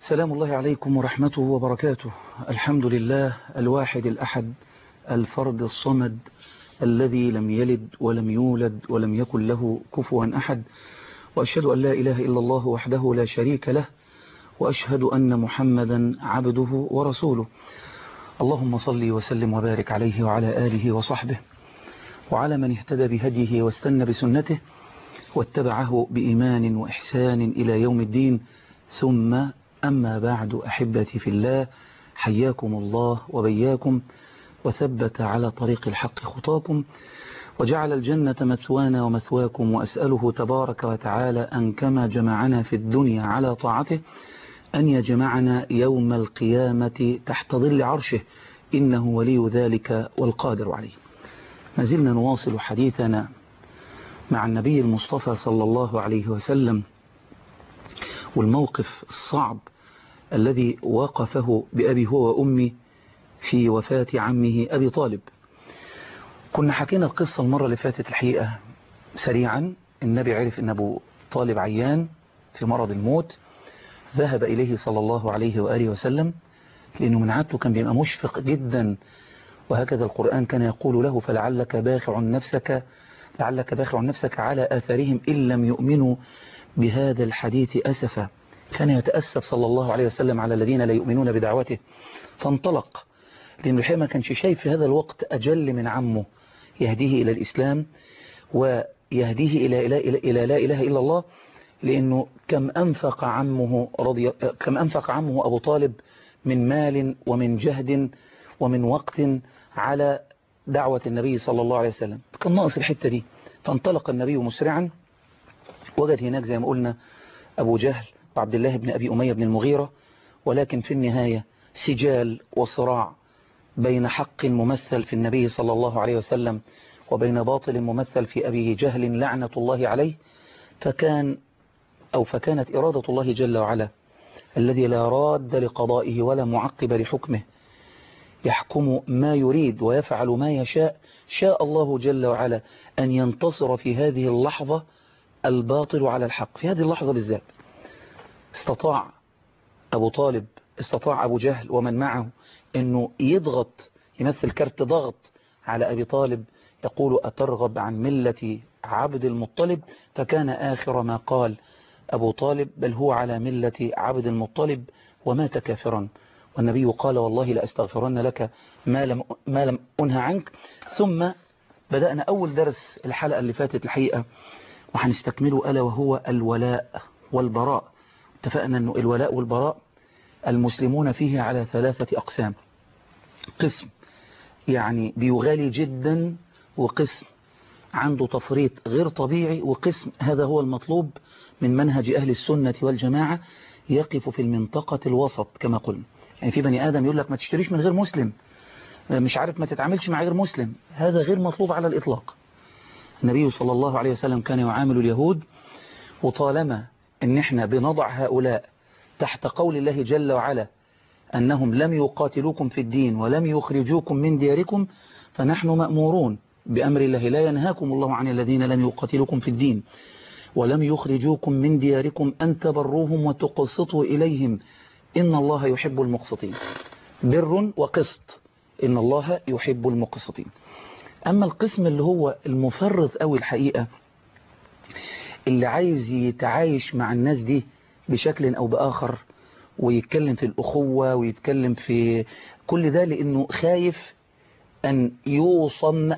سلام الله عليكم ورحمته وبركاته الحمد لله الواحد الأحد الفرد الصمد الذي لم يلد ولم يولد ولم يكن له كفوا أحد وأشهد أن لا إله إلا الله وحده لا شريك له وأشهد أن محمدا عبده ورسوله اللهم صل وسلم وبارك عليه وعلى آله وصحبه وعلى من اهتدى بهديه واستنى بسنته واتبعه بإيمان وإحسان إلى يوم الدين ثم أما بعد أحبتي في الله حياكم الله وبياكم وثبت على طريق الحق خطاكم وجعل الجنة مثوانا ومثواكم وأسأله تبارك وتعالى أن كما جمعنا في الدنيا على طاعته أن يجمعنا يوم القيامة تحت ظل عرشه إنه ولي ذلك والقادر عليه ما زلنا نواصل حديثنا مع النبي المصطفى صلى الله عليه وسلم والموقف الصعب الذي وقفه بأبي هو وأمي في وفاة عمه أبي طالب كنا حكينا القصة المرة اللي فاتت الحقيقة سريعا النبي عرف أن أبو طالب عيان في مرض الموت ذهب إليه صلى الله عليه وآله وسلم لأنه من عادته كان بيبقى مشفق جدا وهكذا القرآن كان يقول له فلعلك باخع نفسك لعلك باخع نفسك على آثارهم إن لم يؤمنوا بهذا الحديث أسفا كان يتأسف صلى الله عليه وسلم على الذين لا يؤمنون بدعوته فانطلق لأنه الحقيقة ما كانش شايف في هذا الوقت أجل من عمه يهديه إلى الإسلام ويهديه إلى, إلى, إلى, إلى لا إله إلا الله لأنه كم أنفق عمه رضي كم أنفق عمه أبو طالب من مال ومن جهد ومن وقت على دعوة النبي صلى الله عليه وسلم كان ناقص الحتة دي فانطلق النبي مسرعا وجد هناك زي ما قلنا أبو جهل وعبد الله بن أبي أمية بن المغيرة ولكن في النهاية سجال وصراع بين حق ممثل في النبي صلى الله عليه وسلم وبين باطل ممثل في أبي جهل لعنة الله عليه فكان أو فكانت إرادة الله جل وعلا الذي لا راد لقضائه ولا معقب لحكمه يحكم ما يريد ويفعل ما يشاء شاء الله جل وعلا أن ينتصر في هذه اللحظة الباطل على الحق في هذه اللحظة بالذات استطاع أبو طالب استطاع أبو جهل ومن معه أنه يضغط يمثل كرت ضغط على أبي طالب يقول أترغب عن ملة عبد المطلب فكان آخر ما قال أبو طالب بل هو على ملة عبد المطلب ومات كافرا والنبي قال والله لأستغفرن لك ما لم, ما لم أنهى عنك ثم بدأنا أول درس الحلقة اللي فاتت الحقيقة وهنستكمله ألا وهو الولاء والبراء اتفقنا أنه الولاء والبراء المسلمون فيه على ثلاثة أقسام قسم يعني بيغالي جدا وقسم عنده تفريط غير طبيعي وقسم هذا هو المطلوب من منهج أهل السنة والجماعة يقف في المنطقة الوسط كما قلنا يعني في بني آدم يقول لك ما تشتريش من غير مسلم مش عارف ما تتعاملش مع غير مسلم هذا غير مطلوب على الإطلاق النبي صلى الله عليه وسلم كان يعامل اليهود وطالما ان احنا بنضع هؤلاء تحت قول الله جل وعلا أنهم لم يقاتلوكم في الدين ولم يخرجوكم من دياركم فنحن مأمورون بأمر الله لا ينهاكم الله عن الذين لم يقاتلوكم في الدين ولم يخرجوكم من دياركم أن تبروهم وتقسطوا إليهم إن الله يحب المقسطين بر وقسط إن الله يحب المقسطين أما القسم اللي هو المفرط أو الحقيقة اللي عايز يتعايش مع الناس دي بشكل أو بآخر ويتكلم في الأخوة ويتكلم في كل ده لأنه خايف أن يوصم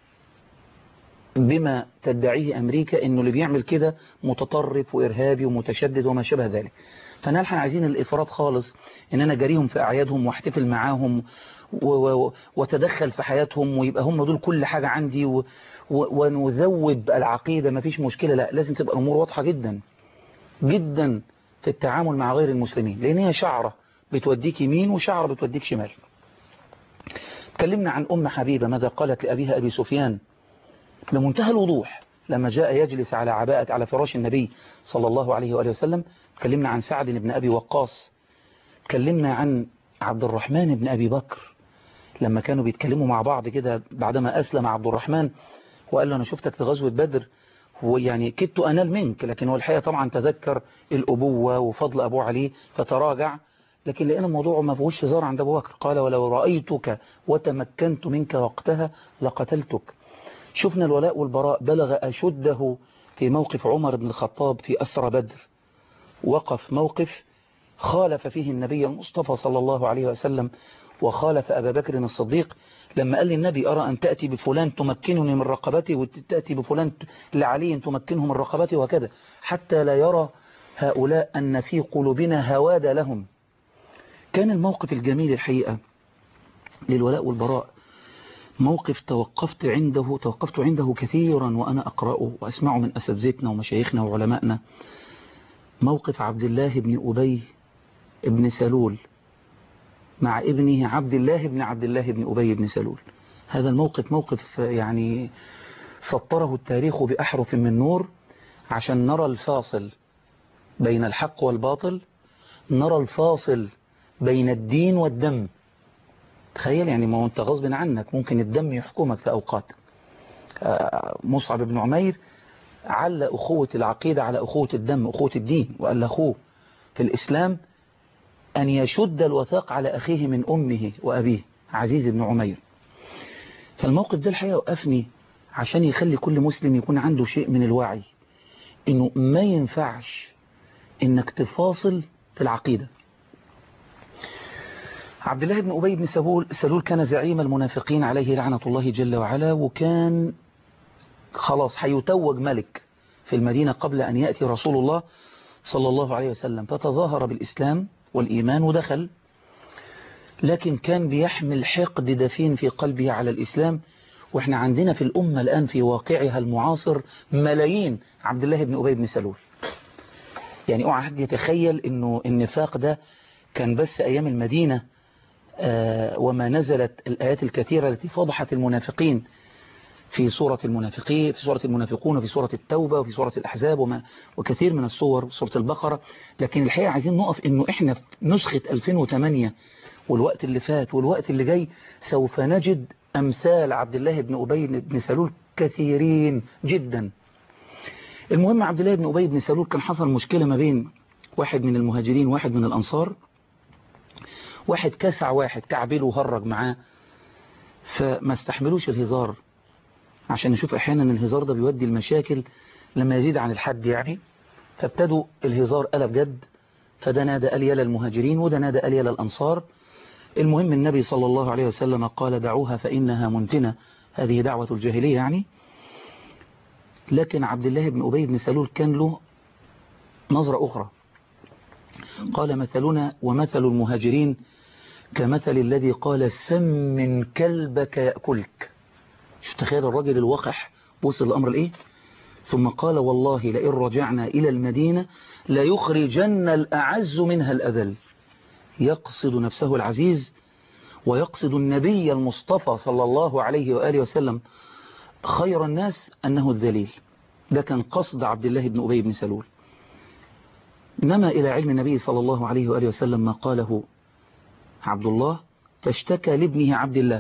بما تدعيه أمريكا أنه اللي بيعمل كده متطرف وإرهابي ومتشدد وما شابه ذلك فنحن احنا عايزين الإفراط خالص ان انا جاريهم في اعيادهم واحتفل معاهم وتدخل في حياتهم ويبقى هم دول كل حاجة عندي و... ونذوب العقيدة ما فيش مشكلة لا لازم تبقى الأمور واضحة جدا جدا في التعامل مع غير المسلمين لأن هي شعرة بتوديك يمين وشعرة بتوديك شمال تكلمنا عن أم حبيبة ماذا قالت لأبيها أبي سفيان بمنتهى الوضوح لما جاء يجلس على عباءة على فراش النبي صلى الله عليه وآله وسلم تكلمنا عن سعد بن أبي وقاص تكلمنا عن عبد الرحمن بن أبي بكر لما كانوا بيتكلموا مع بعض كده بعدما أسلم عبد الرحمن وقال له أنا شفتك في غزوة بدر هو يعني كدت أنال منك لكن هو الحقيقة طبعا تذكر الأبوة وفضل أبوه عليه فتراجع لكن لأن الموضوع ما فيهوش هزار عند أبو بكر قال ولو رأيتك وتمكنت منك وقتها لقتلتك شفنا الولاء والبراء بلغ أشده في موقف عمر بن الخطاب في أسرى بدر وقف موقف خالف فيه النبي المصطفى صلى الله عليه وسلم وخالف أبا بكر الصديق لما قال للنبي أرى أن تأتي بفلان تمكنني من رقبتي وتأتي بفلان لعلي تمكنه من رقبتي وكذا حتى لا يرى هؤلاء أن في قلوبنا هواد لهم كان الموقف الجميل الحقيقة للولاء والبراء موقف توقفت عنده توقفت عنده كثيرا وأنا أقرأه وأسمعه من أساتذتنا ومشايخنا وعلمائنا موقف عبد الله بن أبي بن سلول مع ابنه عبد الله بن عبد الله بن أبي بن سلول هذا الموقف موقف يعني سطره التاريخ بأحرف من نور عشان نرى الفاصل بين الحق والباطل نرى الفاصل بين الدين والدم تخيل يعني ما انت غصب عنك ممكن الدم يحكمك في أوقات مصعب بن عمير عل أخوة العقيدة على أخوة الدم أخوة الدين وقال لأخوه في الإسلام أن يشد الوثاق على أخيه من أمه وأبيه عزيز بن عمير فالموقف ده الحقيقة وقفني عشان يخلي كل مسلم يكون عنده شيء من الوعي إنه ما ينفعش إنك تفاصل في العقيدة عبد الله بن أبي بن سلول, سلول كان زعيم المنافقين عليه لعنة الله جل وعلا وكان خلاص هيتوج ملك في المدينة قبل أن يأتي رسول الله صلى الله عليه وسلم فتظاهر بالإسلام والإيمان ودخل لكن كان بيحمل حقد دفين في قلبه على الإسلام وإحنا عندنا في الأمة الآن في واقعها المعاصر ملايين عبد الله بن أبي بن سلول يعني اوعى حد يتخيل انه النفاق ده كان بس ايام المدينة آه وما نزلت الآيات الكثيرة التي فضحت المنافقين في سورة المنافقين في سورة المنافقون وفي سورة التوبة وفي سورة الأحزاب وما وكثير من الصور سورة البقرة لكن الحقيقة عايزين نقف انه احنا في نسخة 2008 والوقت اللي فات والوقت اللي جاي سوف نجد أمثال عبد الله بن أبي بن سلول كثيرين جدا المهم عبد الله بن أبي بن سلول كان حصل مشكلة ما بين واحد من المهاجرين واحد من الأنصار واحد كسع واحد كعبله وهرج معاه فما استحملوش الهزار عشان نشوف احيانا الهزار ده بيودي المشاكل لما يزيد عن الحد يعني فابتدوا الهزار قلب جد فده نادى قال يلا المهاجرين وده نادى قال يلا الأنصار المهم النبي صلى الله عليه وسلم قال دعوها فإنها منتنة هذه دعوة الجاهلية يعني لكن عبد الله بن أبي بن سلول كان له نظرة أخرى قال مثلنا ومثل المهاجرين كمثل الذي قال سمن كلبك يأكلك شوف تخيل الراجل الوقح وصل الأمر الإيه ثم قال والله لئن رجعنا إلى المدينة ليخرجن الأعز منها الأذل يقصد نفسه العزيز ويقصد النبي المصطفى صلى الله عليه وآله وسلم خير الناس أنه الذليل ده كان قصد عبد الله بن أبي بن سلول نما إلى علم النبي صلى الله عليه وآله وسلم ما قاله عبد الله فاشتكى لابنه عبد الله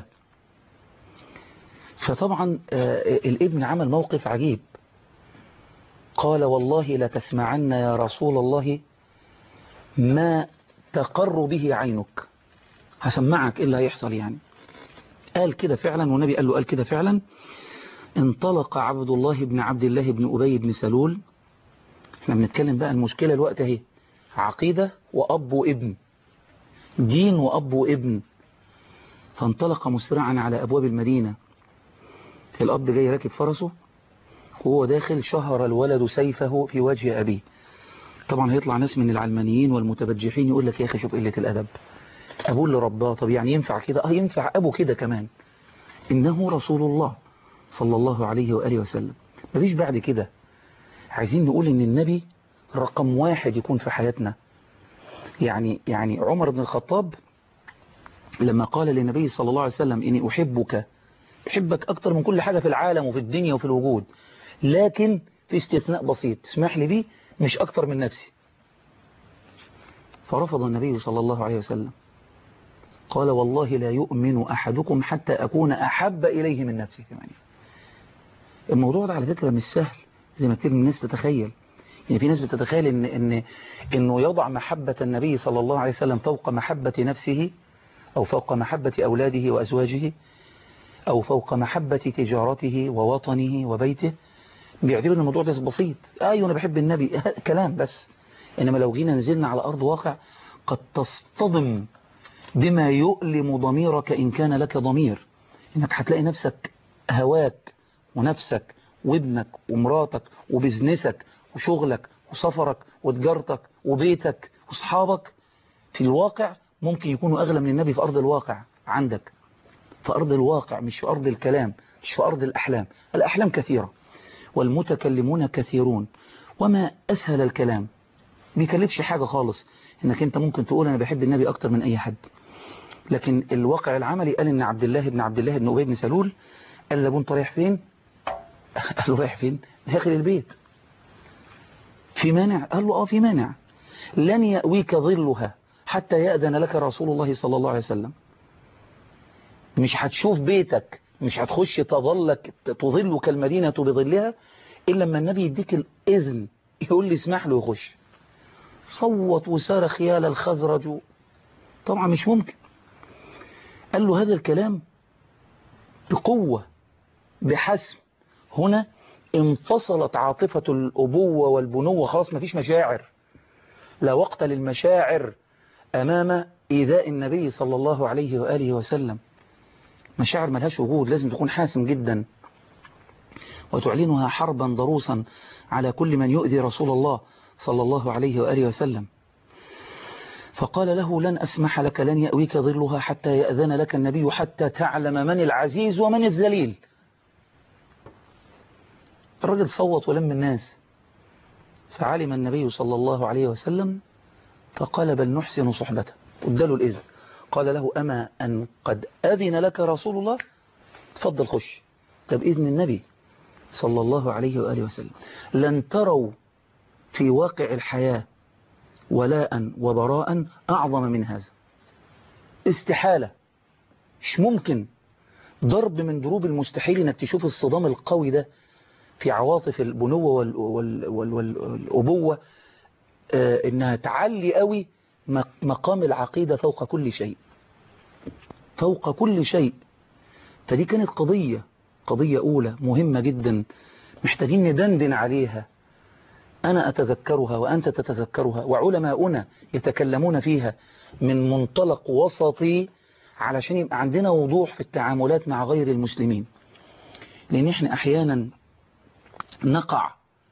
فطبعا الابن عمل موقف عجيب قال والله لتسمعن يا رسول الله ما تقر به عينك هسمعك إيه اللي هيحصل يعني قال كده فعلا والنبي قال له قال كده فعلا انطلق عبد الله بن عبد الله بن أبي بن سلول احنا بنتكلم بقى المشكلة الوقت اهي عقيدة وأب وابن دين وأب وابن فانطلق مسرعا على أبواب المدينة الأب جاي راكب فرسه وهو داخل شهر الولد سيفه في وجه أبيه طبعا هيطلع ناس من العلمانيين والمتبجحين يقول لك يا أخي شوف قلة الأدب أبوه اللي رباه طب يعني ينفع كده اه ينفع أبو كده كمان إنه رسول الله صلى الله عليه وآله وسلم مفيش بعد كده عايزين نقول إن النبي رقم واحد يكون في حياتنا يعني يعني عمر بن الخطاب لما قال للنبي صلى الله عليه وسلم إني أحبك أحبك أكتر من كل حاجة في العالم وفي الدنيا وفي الوجود لكن في استثناء بسيط اسمح لي بيه مش أكتر من نفسي فرفض النبي صلى الله عليه وسلم قال والله لا يؤمن أحدكم حتى أكون أحب إليه من نفسه كمان الموضوع ده على فكرة مش سهل زي ما كتير من الناس تتخيل يعني في ناس بتتخيل إن إن إنه يضع محبة النبي صلى الله عليه وسلم فوق محبة نفسه أو فوق محبة أولاده وأزواجه أو فوق محبة تجارته ووطنه وبيته بيعتبر ان الموضوع ده بسيط ايوه انا بحب النبي كلام بس انما لو جينا نزلنا على ارض واقع قد تصطدم بما يؤلم ضميرك ان كان لك ضمير انك هتلاقي نفسك هواك ونفسك وابنك ومراتك وبزنسك وشغلك وسفرك وتجارتك وبيتك واصحابك في الواقع ممكن يكونوا اغلى من النبي في ارض الواقع عندك في ارض الواقع مش في ارض الكلام مش في ارض الاحلام الاحلام كثيره والمتكلمون كثيرون وما أسهل الكلام بيكلفش حاجة خالص انك انت ممكن تقول انا بحب النبي اكتر من اي حد لكن الواقع العملي قال ان عبد الله بن عبد الله بن ابي بن سلول قال لابو انت رايح فين قال له رايح فين داخل البيت في مانع قال له اه في مانع لن يأويك ظلها حتى يأذن لك رسول الله صلى الله عليه وسلم مش هتشوف بيتك مش هتخش تظلك تظلك المدينة بظلها إلا لما النبي يديك الإذن يقول لي اسمح له يخش صوت وصرخ يا للخزرج طبعا مش ممكن قال له هذا الكلام بقوة بحسم هنا انفصلت عاطفة الأبوة والبنوة خلاص مفيش مشاعر لا وقت للمشاعر أمام إيذاء النبي صلى الله عليه وآله وسلم مشاعر ملهاش وجود لازم تكون حاسم جدا وتعلنها حربا ضروسا على كل من يؤذي رسول الله صلى الله عليه وآله وسلم فقال له لن أسمح لك لن يأويك ظلها حتى يأذن لك النبي حتى تعلم من العزيز ومن الذليل الرجل صوت ولم الناس فعلم النبي صلى الله عليه وسلم فقال بل نحسن صحبته اداله الإذن قال له أما أن قد أذن لك رسول الله تفضل خش طب إذن النبي صلى الله عليه وآله وسلم لن تروا في واقع الحياة ولاء وبراء أعظم من هذا استحالة مش ممكن ضرب من ضروب المستحيل انك تشوف الصدام القوي ده في عواطف البنوة وال وال وال والأبوة آه انها تعلي قوي مقام العقيدة فوق كل شيء فوق كل شيء فدي كانت قضية قضية أولى مهمة جدا محتاجين ندندن عليها أنا أتذكرها وأنت تتذكرها وعلماؤنا يتكلمون فيها من منطلق وسطي علشان يبقى عندنا وضوح في التعاملات مع غير المسلمين لأن احنا أحيانا نقع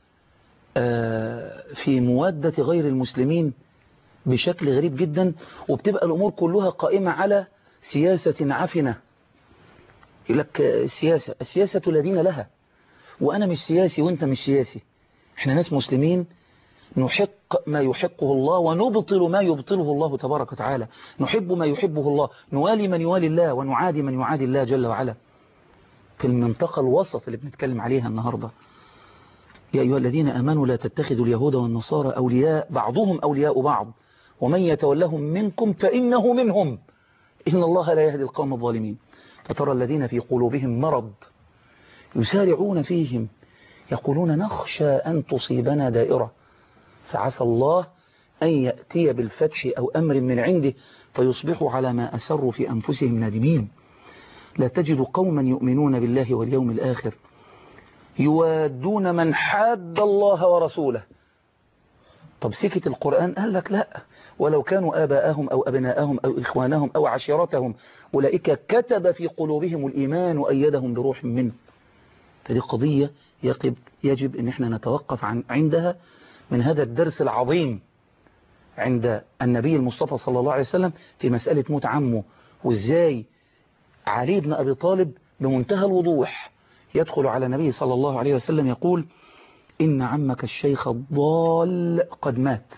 في موادة غير المسلمين بشكل غريب جدا وبتبقى الأمور كلها قائمة على سياسة عفنة يقول لك السياسة السياسة الذين لها وأنا مش سياسي وأنت مش سياسي احنا ناس مسلمين نحق ما يحقه الله ونبطل ما يبطله الله تبارك وتعالى نحب ما يحبه الله نوالي من يوالي الله ونعادي من يعادي الله جل وعلا في المنطقة الوسط اللي بنتكلم عليها النهاردة يا أيها الذين أمنوا لا تتخذوا اليهود والنصارى أولياء بعضهم أولياء بعض ومن يتولهم منكم فإنه منهم إن الله لا يهدي القوم الظالمين فترى الذين في قلوبهم مرض يسارعون فيهم يقولون نخشى أن تصيبنا دائرة فعسى الله أن يأتي بالفتح أو أمر من عنده فيصبحوا على ما أسروا في أنفسهم نادمين لا تجد قوما يؤمنون بالله واليوم الآخر يوادون من حاد الله ورسوله طب سكت القرآن قال لك لا ولو كانوا آباءهم أو أبناءهم أو إخوانهم أو عشيرتهم أولئك كتب في قلوبهم الإيمان وأيدهم بروح منه فدي قضية يجب, يجب أن احنا نتوقف عن عندها من هذا الدرس العظيم عند النبي المصطفى صلى الله عليه وسلم في مسألة موت عمه وإزاي علي بن أبي طالب بمنتهى الوضوح يدخل على النبي صلى الله عليه وسلم يقول إن عمك الشيخ الضال قد مات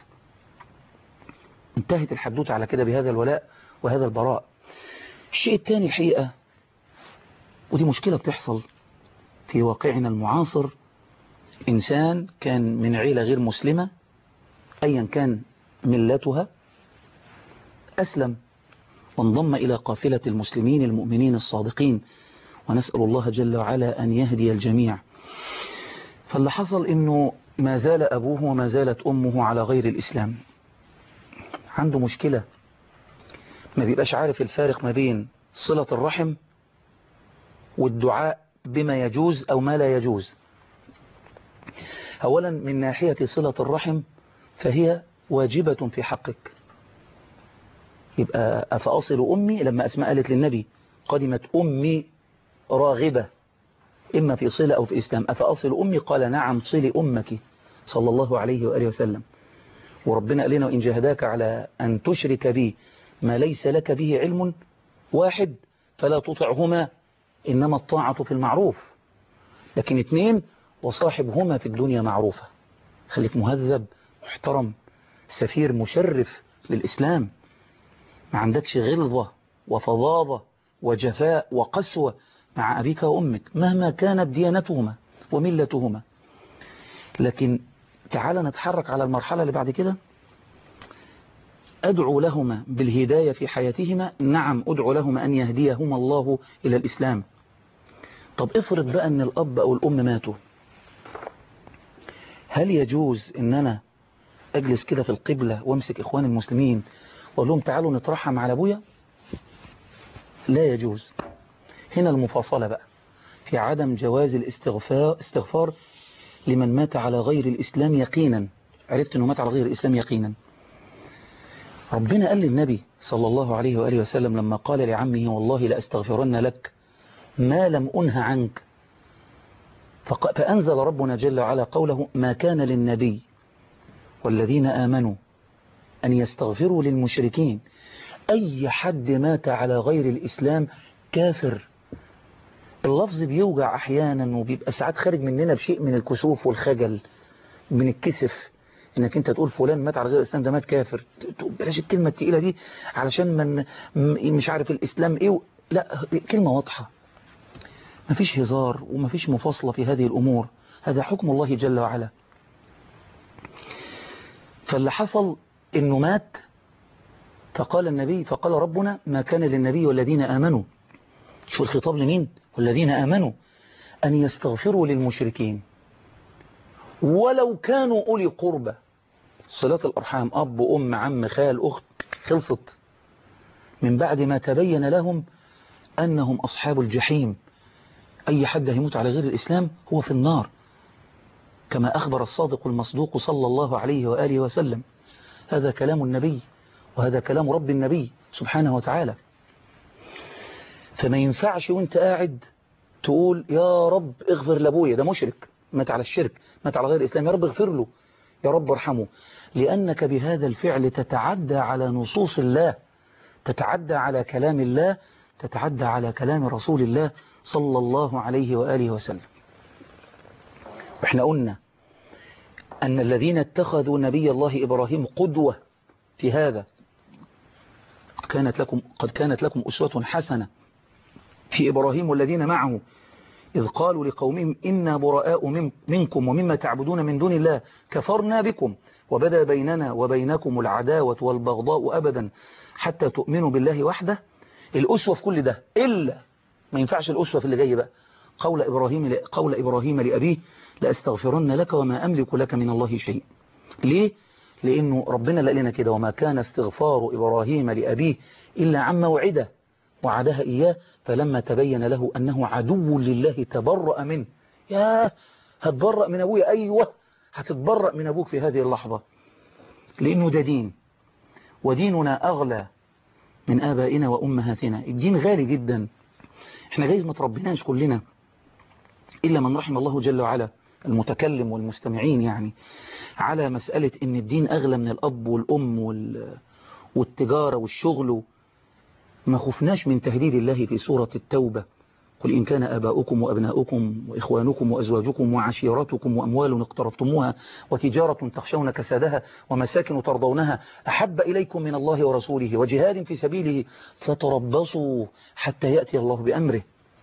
انتهت الحدوث على كده بهذا الولاء وهذا البراء الشيء الثاني الحقيقة ودي مشكلة بتحصل في واقعنا المعاصر إنسان كان من عيلة غير مسلمة أيا كان ملتها أسلم وانضم إلى قافلة المسلمين المؤمنين الصادقين ونسأل الله جل وعلا أن يهدي الجميع فاللي حصل انه ما زال ابوه وما زالت امه على غير الاسلام عنده مشكلة ما بيبقاش عارف الفارق ما بين صلة الرحم والدعاء بما يجوز او ما لا يجوز اولا من ناحية صلة الرحم فهي واجبة في حقك يبقى أفأصل أمي لما أسماء قالت للنبي قدمت أمي راغبة إما في صلة أو في إسلام أفأصل أمي قال نعم صلي أمك صلى الله عليه وآله وسلم وربنا قال لنا وإن جهداك على أن تشرك بي ما ليس لك به علم واحد فلا تطعهما إنما الطاعة في المعروف لكن اثنين وصاحبهما في الدنيا معروفة خليك مهذب محترم سفير مشرف للإسلام ما عندكش غلظة وفظاظة وجفاء وقسوة مع أبيك وأمك مهما كانت ديانتهما وملتهما لكن تعال نتحرك على المرحلة اللي بعد كده أدعو لهما بالهداية في حياتهما نعم أدعو لهما أن يهديهما الله إلى الإسلام طب افرض بقى أن الأب أو الأم ماتوا هل يجوز أن أنا أجلس كده في القبلة وامسك إخوان المسلمين وأقول لهم تعالوا نترحم على أبويا لا يجوز هنا المفاصلة بقى في عدم جواز الاستغفار استغفار لمن مات على غير الإسلام يقينا عرفت أنه مات على غير الإسلام يقينا ربنا قال للنبي صلى الله عليه وآله وسلم لما قال لعمه والله لأستغفرن لك ما لم أنه عنك فأنزل ربنا جل وعلا قوله ما كان للنبي والذين آمنوا أن يستغفروا للمشركين أي حد مات على غير الإسلام كافر اللفظ بيوجع أحيانا وبيبقى ساعات خارج مننا بشيء من الكسوف والخجل من الكسف انك انت تقول فلان مات على غير الاسلام ده مات كافر بلاش الكلمة التقيلة دي علشان من مش عارف الاسلام ايه لا كلمة واضحة مفيش هزار ومفيش مفاصلة في هذه الامور هذا حكم الله جل وعلا فاللي حصل انه مات فقال النبي فقال ربنا ما كان للنبي والذين آمنوا شو الخطاب لمين والذين آمنوا أن يستغفروا للمشركين ولو كانوا أولي قربة صلاة الأرحام أب أم عم خال أخت خلصت من بعد ما تبين لهم أنهم أصحاب الجحيم أي حد هيموت على غير الإسلام هو في النار كما أخبر الصادق المصدوق صلى الله عليه وآله وسلم هذا كلام النبي وهذا كلام رب النبي سبحانه وتعالى فما ينفعش وانت قاعد تقول يا رب اغفر لابويا ده مشرك مات على الشرك مات على غير الإسلام يا رب اغفر له يا رب ارحمه لأنك بهذا الفعل تتعدى على نصوص الله تتعدى على كلام الله تتعدى على كلام رسول الله صلى الله عليه وآله وسلم واحنا قلنا أن الذين اتخذوا نبي الله إبراهيم قدوة في هذا كانت لكم قد كانت لكم أسوة حسنة في إبراهيم والذين معه إذ قالوا لقومهم إنا براء منكم ومما تعبدون من دون الله كفرنا بكم وبدا بيننا وبينكم العداوة والبغضاء أبدا حتى تؤمنوا بالله وحده الأسوة في كل ده إلا ما ينفعش الأسوة في اللي جاي بقى قول إبراهيم قول إبراهيم لأبيه لأستغفرن لك وما أملك لك من الله شيء ليه؟ لأنه ربنا قال لنا كده وما كان استغفار إبراهيم لأبيه إلا عن موعده وعدها إياه فلما تبين له أنه عدو لله تبرأ منه يا هتبرأ من أبويا أيوة هتتبرأ من أبوك في هذه اللحظة لأنه ده دين وديننا أغلى من آبائنا وأمهاتنا الدين غالي جدا احنا جايز ما تربيناش كلنا إلا من رحم الله جل وعلا المتكلم والمستمعين يعني على مسألة ان الدين أغلى من الأب والأم والتجارة والشغل ما خفناش من تهديد الله في سورة التوبة قل إن كان أباؤكم وأبناؤكم وإخوانكم وأزواجكم وعشيرتكم وأموال اقترفتموها وتجارة تخشون كسادها ومساكن ترضونها أحب إليكم من الله ورسوله وجهاد في سبيله فتربصوا حتى يأتي الله بأمره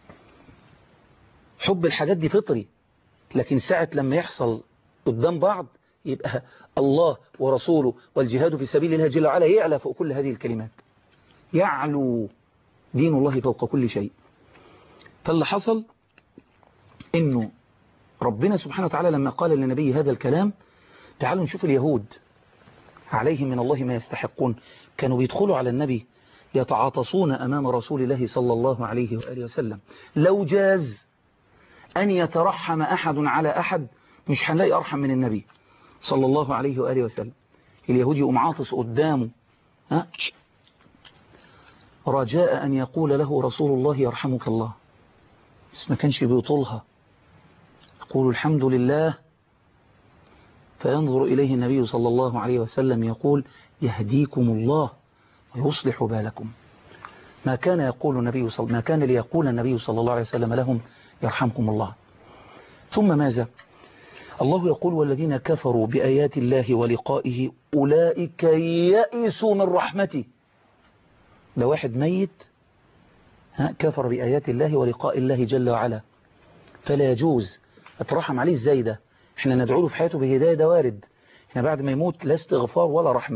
حب الحاجات دي فطري لكن ساعة لما يحصل قدام بعض يبقى الله ورسوله والجهاد في سبيل الله جل وعلا يعلى فوق كل هذه الكلمات يعلو دين الله فوق كل شيء فاللي حصل انه ربنا سبحانه وتعالى لما قال للنبي هذا الكلام تعالوا نشوف اليهود عليهم من الله ما يستحقون كانوا بيدخلوا على النبي يتعاطسون أمام رسول الله صلى الله عليه وآله وسلم لو جاز أن يترحم أحد على أحد مش هنلاقي أرحم من النبي صلى الله عليه وآله وسلم اليهود يقوم عاطس قدامه ها رجاء أن يقول له رسول الله يرحمك الله بس ما كانش بيطولها يقول الحمد لله فينظر إليه النبي صلى الله عليه وسلم يقول يهديكم الله ويصلح بالكم ما كان يقول النبي صلى ما كان ليقول النبي صلى الله عليه وسلم لهم يرحمكم الله ثم ماذا الله يقول والذين كفروا بآيات الله ولقائه أولئك يئسوا من رحمته ده واحد ميت ها كفر بآيات الله ولقاء الله جل وعلا فلا يجوز اترحم عليه ازاي ده احنا ندعو له في حياته بهداية ده وارد احنا بعد ما يموت لا استغفار ولا رحمة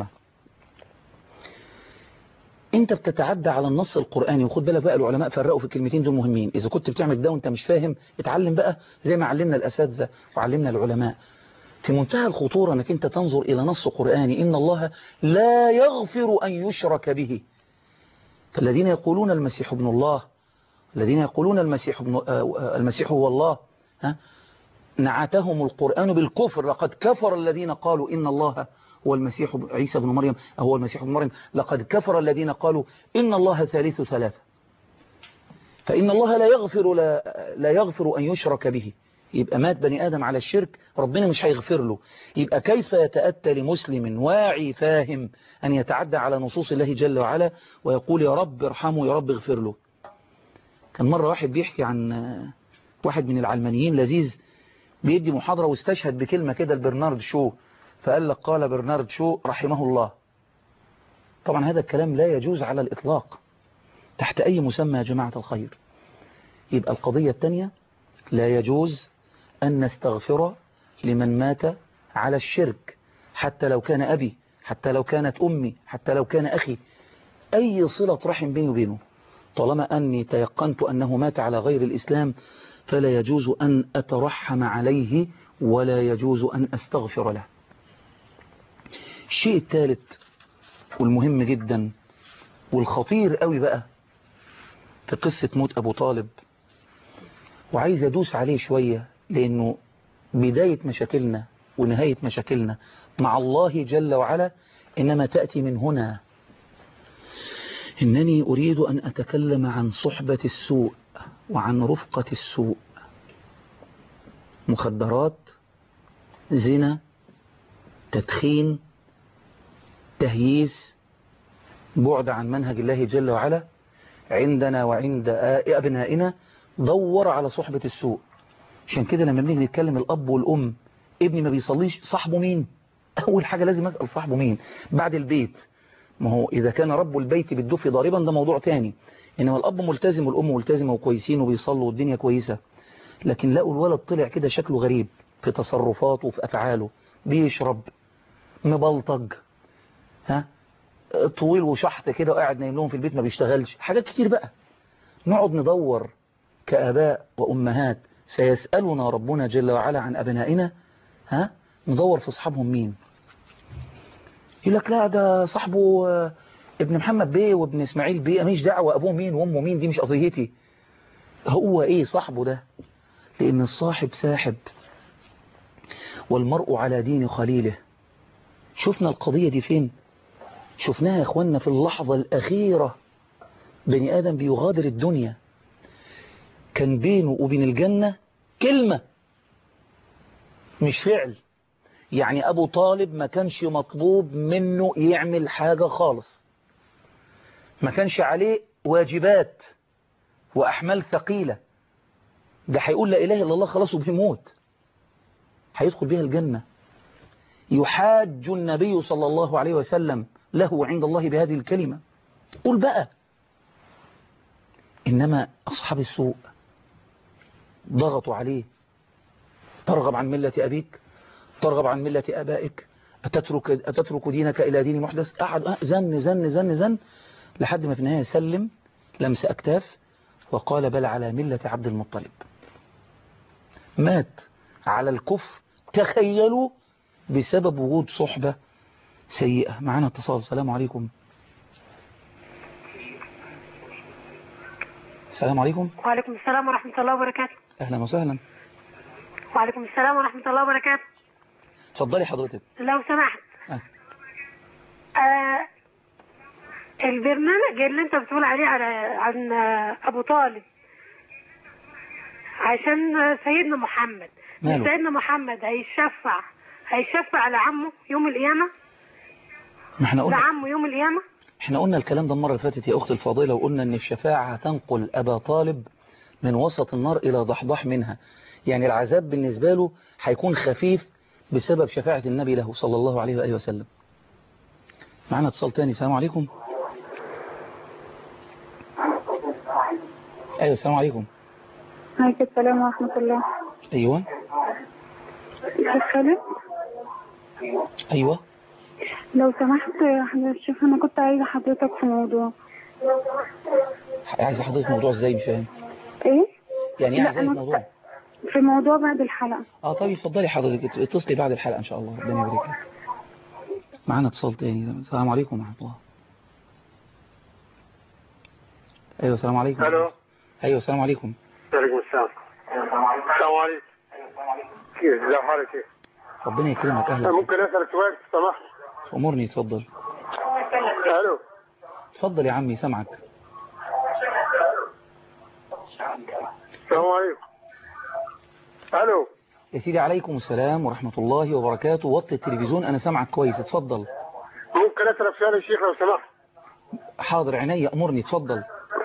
انت بتتعدى على النص القرآني وخد بالك بقى العلماء فرقوا في الكلمتين دول مهمين اذا كنت بتعمل ده وانت مش فاهم اتعلم بقى زي ما علمنا الاساتذه وعلمنا العلماء في منتهى الخطورة انك انت تنظر الى نص قرآني ان الله لا يغفر ان يشرك به فالذين يقولون المسيح ابن الله الذين يقولون المسيح ابن المسيح هو الله ها نعتهم القرآن بالكفر لقد كفر الذين قالوا إن الله هو المسيح عيسى بن مريم هو المسيح بن مريم لقد كفر الذين قالوا إن الله ثالث ثلاثة فإن الله لا يغفر لا, لا يغفر أن يشرك به يبقى مات بني آدم على الشرك ربنا مش هيغفر له يبقى كيف يتأتى لمسلم واعي فاهم أن يتعدى على نصوص الله جل وعلا ويقول يا رب ارحمه يا رب اغفر له كان مرة واحد بيحكي عن واحد من العلمانيين لذيذ بيدي محاضرة واستشهد بكلمة كده لبرنارد شو فقال لك قال برنارد شو رحمه الله طبعا هذا الكلام لا يجوز على الإطلاق تحت أي مسمى يا جماعة الخير يبقى القضية الثانية لا يجوز أن نستغفر لمن مات على الشرك حتى لو كان أبي حتى لو كانت أمي حتى لو كان أخي أي صلة رحم بيني وبينه طالما أني تيقنت أنه مات على غير الإسلام فلا يجوز أن أترحم عليه ولا يجوز أن أستغفر له الشيء الثالث والمهم جدا والخطير قوي بقى في قصة موت أبو طالب وعايز أدوس عليه شوية لأنه بداية مشاكلنا ونهاية مشاكلنا مع الله جل وعلا إنما تأتي من هنا إنني أريد أن أتكلم عن صحبة السوء وعن رفقة السوء مخدرات زنا تدخين تهييس بعد عن منهج الله جل وعلا عندنا وعند أبنائنا دور على صحبة السوء عشان كده لما بنيجي نتكلم الأب والأم ابني ما بيصليش صاحبه مين أول حاجة لازم أسأل صاحبه مين بعد البيت ما هو إذا كان رب البيت بالدف ضاربا ده موضوع تاني إنما الأب ملتزم والأم ملتزمة وكويسين وبيصلوا والدنيا كويسة لكن لقوا الولد طلع كده شكله غريب في تصرفاته وفي أفعاله بيشرب مبلطج ها طويل وشحط كده وقاعد نايم لهم في البيت ما بيشتغلش حاجات كتير بقى نقعد ندور كآباء وأمهات سيسألنا ربنا جل وعلا عن أبنائنا ها ندور في أصحابهم مين يقول لك لا ده صاحبه ابن محمد بيه وابن اسماعيل بيه ماليش دعوة أبوه مين وأمه مين دي مش قضيتي هو إيه صاحبه ده لأن الصاحب ساحب والمرء على دين خليله شفنا القضية دي فين شفناها يا اخوانا في اللحظة الأخيرة بني آدم بيغادر الدنيا كان بينه وبين الجنة كلمة مش فعل يعني أبو طالب ما كانش مطلوب منه يعمل حاجة خالص ما كانش عليه واجبات وأحمال ثقيلة ده هيقول لا إله إلا الله خلاص وبيموت هيدخل بها الجنة يحاج النبي صلى الله عليه وسلم له عند الله بهذه الكلمة قول بقى إنما أصحاب السوء ضغطوا عليه ترغب عن ملة أبيك ترغب عن ملة أبائك أتترك, أتترك دينك إلى دين محدث قعد زن زن زن زن لحد ما في النهاية سلم لمس أكتاف وقال بل على ملة عبد المطلب مات على الكفر تخيلوا بسبب وجود صحبة سيئة معنا اتصال السلام عليكم السلام عليكم وعليكم السلام ورحمة الله وبركاته أهلا وسهلا وعليكم السلام ورحمة الله وبركاته اتفضلي حضرتك لو سمحت أه. آه البرنامج اللي انت بتقول عليه على عن آه، ابو طالب عشان آه، سيدنا محمد ماله؟ سيدنا محمد هيشفع هيشفع لعمه يوم القيامة ما احنا قلنا لعمه يوم القيامة احنا قلنا الكلام ده المرة اللي فاتت يا أختي الفاضلة وقلنا ان الشفاعة هتنقل أبا طالب من وسط النار إلى ضحضاح منها يعني العذاب بالنسبة له هيكون خفيف بسبب شفاعة النبي له صلى الله عليه وآله وسلم معنا اتصال تاني السلام عليكم أيوة السلام عليكم عليكم السلام ورحمة الله أيوة شيخ خالد أيوة لو سمحت حضرتك شوف أنا كنت عايزة حضرتك في موضوع عايز حضرتك موضوع ازاي مش فاهم إيه؟ يعني ايه لا، عايز أنا موضوع في موضوع بعد الحلقة اه طيب اتفضلي حضرتك اتصلي بعد الحلقة ان شاء الله ربنا يبارك لك معانا اتصال تاني السلام عليكم ورحمة الله ايوه السلام عليكم الو ايوه السلام عليكم وعليكم السلام السلام عليكم كيف ازي حالك كيف ربنا يكرمك اهلا ممكن اسالك سؤال لو سمحت امرني اتفضل الو اتفضل يا عمي سامعك السلام عليكم الو يا سيدي عليكم السلام ورحمة الله وبركاته وطي التلفزيون انا سامعك كويس اتفضل ممكن اسالك سؤال يا شيخ لو سمحت حاضر عينيا امرني اتفضل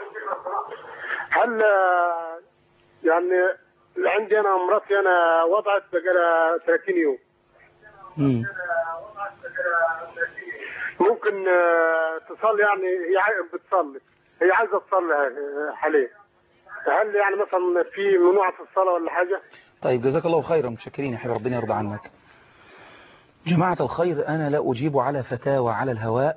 هل آه، يعني اللي عندي انا مراتي انا وضعت بقى 30 يوم امم ممكن آه، تصلي يعني هي عاي- بتصلي هي عايزه تصلي آه، حاليا هل يعني مثلا في ممنوع في الصلاه ولا حاجه؟ طيب جزاك الله خيرا متشكرين يا حبيبي ربنا يرضى عنك جماعة الخير أنا لا أجيب على فتاوى على الهواء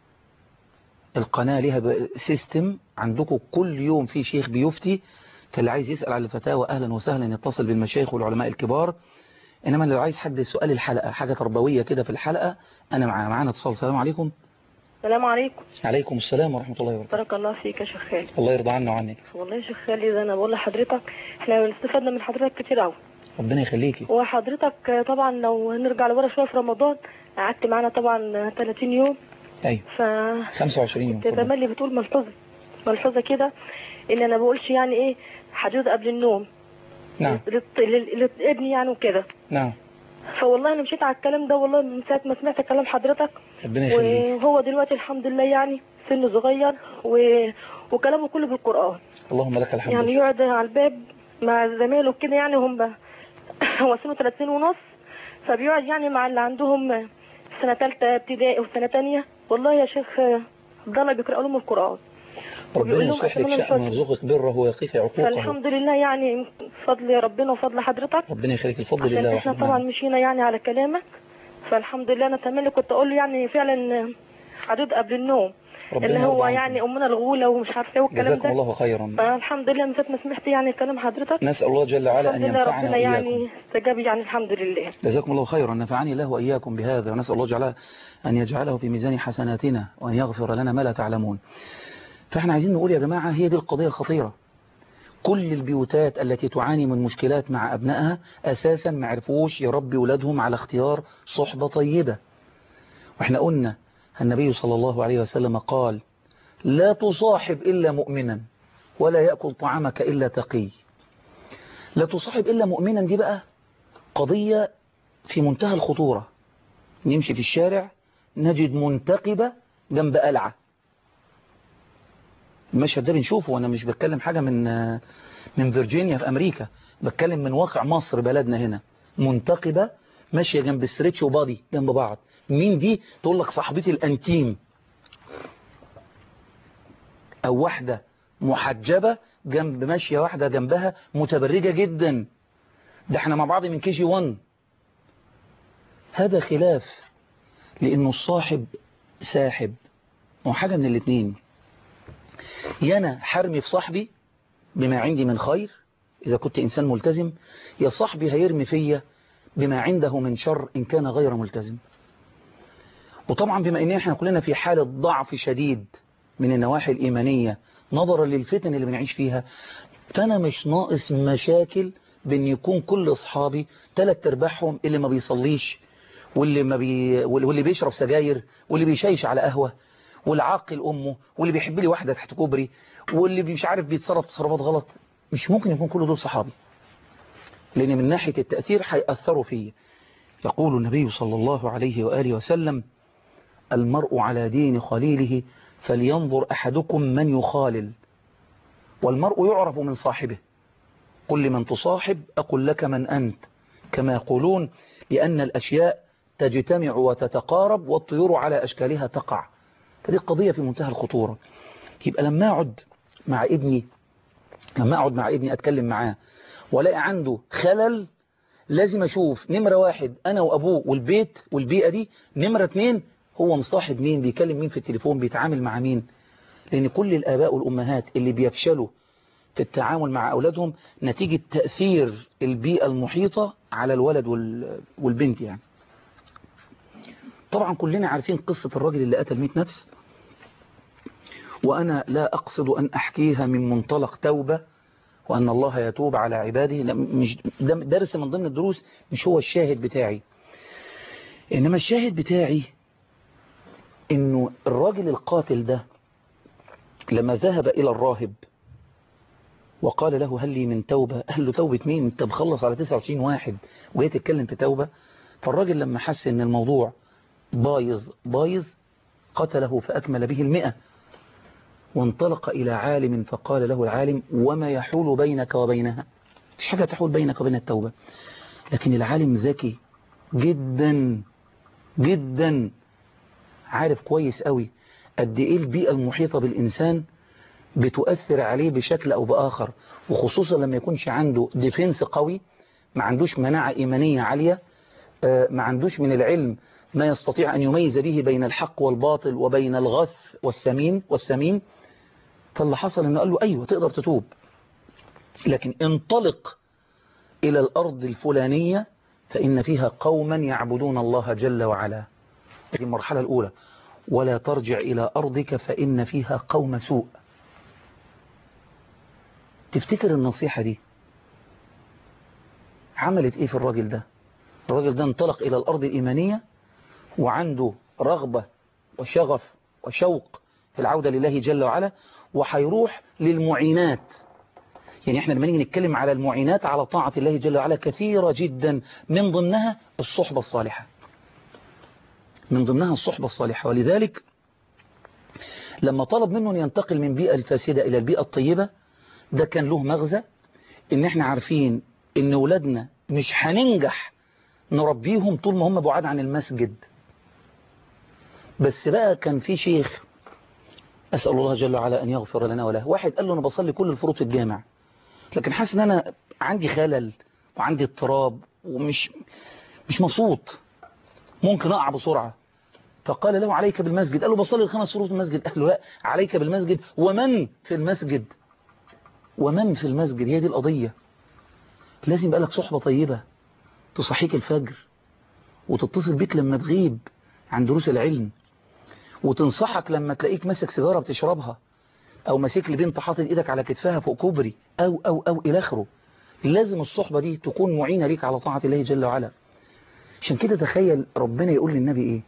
القناة لها ب- سيستم عندكم كل يوم في شيخ بيفتي فاللي عايز يسأل على الفتاوى أهلا وسهلا يتصل بالمشايخ والعلماء الكبار إنما لو عايز حد سؤال الحلقة حاجة تربوية كده في الحلقة أنا معانا معانا اتصال السلام عليكم السلام عليكم عليكم السلام ورحمة الله وبركاته بارك الله فيك يا شيخ خالد الله يرضى عنا وعنك والله يا شيخ خالد انا بقول لحضرتك احنا استفدنا من حضرتك كتير قوي ربنا يخليكي وحضرتك طبعا لو نرجع لورا شويه في رمضان قعدت معانا طبعا 30 يوم أيوة ف 25 يوم اتفضل. تتملي بتقول ملحوظه ملحوظه كده ان انا بقولش يعني ايه حدود قبل النوم نعم للط- لل- لابني يعني وكده نعم فوالله انا مشيت على الكلام ده والله من ساعه ما سمعت كلام حضرتك ربنا يخليك وهو دلوقتي الحمد لله يعني سنه صغير و... وكلامه كله بالقران اللهم لك الحمد يعني يقعد على الباب مع زمايله كده يعني هم ب... هو سنه 30 ونص فبيقعد يعني مع اللي عندهم سنة ثالثة ابتدائي وسنة تانية والله يا شيخ ضل بيقرأ لهم القرآن ربنا وبيقول لهم يصلح لك أتمنى شأن الفضل. ويرزقك بره ويقيك عقوقه فالحمد لله يعني فضل ربنا وفضل حضرتك ربنا يخليك الفضل عشان لله احنا وحده طبعا مشينا يعني على كلامك فالحمد لله انا تملي كنت اقول له يعني فعلا حدود قبل النوم ربنا اللي هو يرضى عنكم. يعني امنا الغولة ومش عارفه ايه والكلام جزاكم ده الله خيرا فالحمد لله من ساعه ما سمعت يعني كلام حضرتك نسأل الله جل وعلا أن الحمد لله ينفعنا ربنا وإياكم يعني استجاب يعني الحمد لله جزاكم الله خيرا نفعني الله وإياكم بهذا ونسأل الله جل أن يجعله في ميزان حسناتنا وأن يغفر لنا ما لا تعلمون فإحنا عايزين نقول يا جماعة هي دي القضية الخطيرة كل البيوتات التي تعاني من مشكلات مع أبنائها أساسا ما عرفوش يربي ولادهم على اختيار صحبة طيبة وإحنا قلنا النبي صلى الله عليه وسلم قال لا تصاحب إلا مؤمنا ولا يأكل طعامك إلا تقي لا تصاحب إلا مؤمنا دي بقى قضية في منتهى الخطورة نمشي في الشارع نجد منتقبة جنب قلعة المشهد ده بنشوفه وانا مش بتكلم حاجة من من فيرجينيا في امريكا بتكلم من واقع مصر بلدنا هنا منتقبة ماشية جنب ستريتش وبادي جنب بعض مين دي تقول لك صاحبتي الانتيم او واحدة محجبة جنب ماشية واحدة جنبها متبرجة جدا ده احنا مع بعض من كي جي 1 هذا خلاف لانه الصاحب ساحب وحاجة من الاتنين يا انا حرمي في صاحبي بما عندي من خير إذا كنت إنسان ملتزم يا صاحبي هيرمي فيا بما عنده من شر إن كان غير ملتزم وطبعا بما إن احنا كلنا في حالة ضعف شديد من النواحي الإيمانية نظرا للفتن اللي بنعيش فيها فأنا مش ناقص مشاكل بأن يكون كل أصحابي ثلاث ارباعهم اللي ما بيصليش واللي, ما بي... واللي بيشرب سجاير واللي بيشيش على قهوة واللي عاقل أمه واللي بيحب لي واحدة تحت كوبري واللي مش عارف بيتصرف تصرفات غلط مش ممكن يكون كل دول صحابي لأن من ناحية التأثير هيأثروا فيه يقول النبي صلى الله عليه وآله وسلم المرء على دين خليله فلينظر أحدكم من يخالل والمرء يعرف من صاحبه قل لمن تصاحب أقول لك من أنت كما يقولون لأن الأشياء تجتمع وتتقارب والطيور على أشكالها تقع فدي قضية في منتهى الخطورة يبقى لما أقعد مع ابني لما أقعد مع ابني أتكلم معاه ولاقي عنده خلل لازم أشوف نمرة واحد أنا وأبوه والبيت والبيئة دي نمرة اتنين هو مصاحب مين بيكلم مين في التليفون بيتعامل مع مين لأن كل الآباء والأمهات اللي بيفشلوا في التعامل مع أولادهم نتيجة تأثير البيئة المحيطة على الولد والبنت يعني طبعا كلنا عارفين قصة الراجل اللي قتل 100 نفس وأنا لا أقصد أن أحكيها من منطلق توبة وأن الله يتوب على عباده لا مش ده درس من ضمن الدروس مش هو الشاهد بتاعي إنما الشاهد بتاعي إنه الراجل القاتل ده لما ذهب إلى الراهب وقال له هل لي من توبة قال له توبة مين انت مخلص على 29 واحد وهي تتكلم في توبة فالراجل لما حس ان الموضوع بايظ بايظ قتله فأكمل به المئة وانطلق إلى عالم فقال له العالم وما يحول بينك وبينها مش حاجة تحول بينك وبين التوبة لكن العالم ذكي جدا جدا عارف كويس قوي قد ايه البيئة المحيطة بالإنسان بتؤثر عليه بشكل أو بآخر وخصوصا لما يكونش عنده ديفنس قوي ما عندوش مناعة إيمانية عالية ما عندوش من العلم ما يستطيع أن يميز به بين الحق والباطل وبين الغث والسمين والسمين فاللي حصل أنه قال له أيوة تقدر تتوب لكن انطلق إلى الأرض الفلانية فإن فيها قوما يعبدون الله جل وعلا هذه المرحلة الأولى ولا ترجع إلى أرضك فإن فيها قوم سوء تفتكر النصيحة دي عملت ايه في الراجل ده الراجل ده انطلق الى الارض الايمانية وعنده رغبة وشغف وشوق في العودة لله جل وعلا وحيروح للمعينات يعني احنا لما نيجي نتكلم على المعينات على طاعة الله جل وعلا كثيرة جدا من ضمنها الصحبة الصالحة من ضمنها الصحبة الصالحة ولذلك لما طلب منه أن ينتقل من بيئة الفاسدة إلى البيئة الطيبة ده كان له مغزى ان احنا عارفين ان ولادنا مش هننجح نربيهم طول ما هم بعاد عن المسجد بس بقى كان في شيخ أسأل الله جل وعلا أن يغفر لنا وله واحد قال له أنا بصلي كل الفروض في الجامع لكن حاسس ان أنا عندي خلل وعندي اضطراب ومش مش مبسوط ممكن أقع بسرعة فقال له عليك بالمسجد قال له بصلي الخمس فروض في المسجد قال له لا عليك بالمسجد ومن في المسجد ومن في المسجد هي دي القضية لازم يبقى لك صحبة طيبة تصحيك الفجر وتتصل بيك لما تغيب عن دروس العلم وتنصحك لما تلاقيك ماسك سيجارة بتشربها او ماسك لبنت حاطط ايدك على كتفها فوق كوبري او او او الى اخره لازم الصحبة دي تكون معينة ليك على طاعة الله جل وعلا عشان كده تخيل ربنا يقول للنبي ايه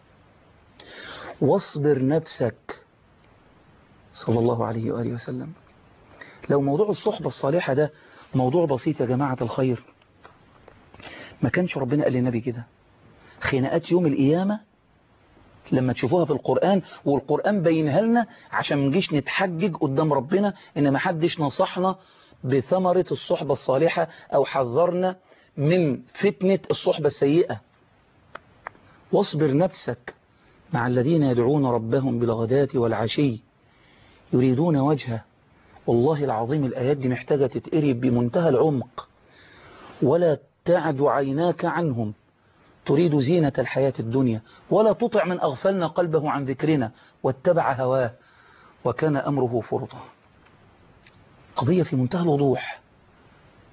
واصبر نفسك صلى الله عليه وآله وسلم لو موضوع الصحبة الصالحة ده موضوع بسيط يا جماعة الخير ما كانش ربنا قال للنبي كده خناقات يوم القيامة لما تشوفوها في القرآن والقرآن بينها لنا عشان ما نجيش نتحجج قدام ربنا ان ما حدش نصحنا بثمرة الصحبة الصالحة او حذرنا من فتنة الصحبة السيئة واصبر نفسك مع الذين يدعون ربهم بالغداة والعشي يريدون وجهه والله العظيم الآيات دي محتاجة تتقري بمنتهى العمق ولا تعد عيناك عنهم تريد زينة الحياة الدنيا ولا تطع من أغفلنا قلبه عن ذكرنا واتبع هواه وكان أمره فرطا قضية في منتهى الوضوح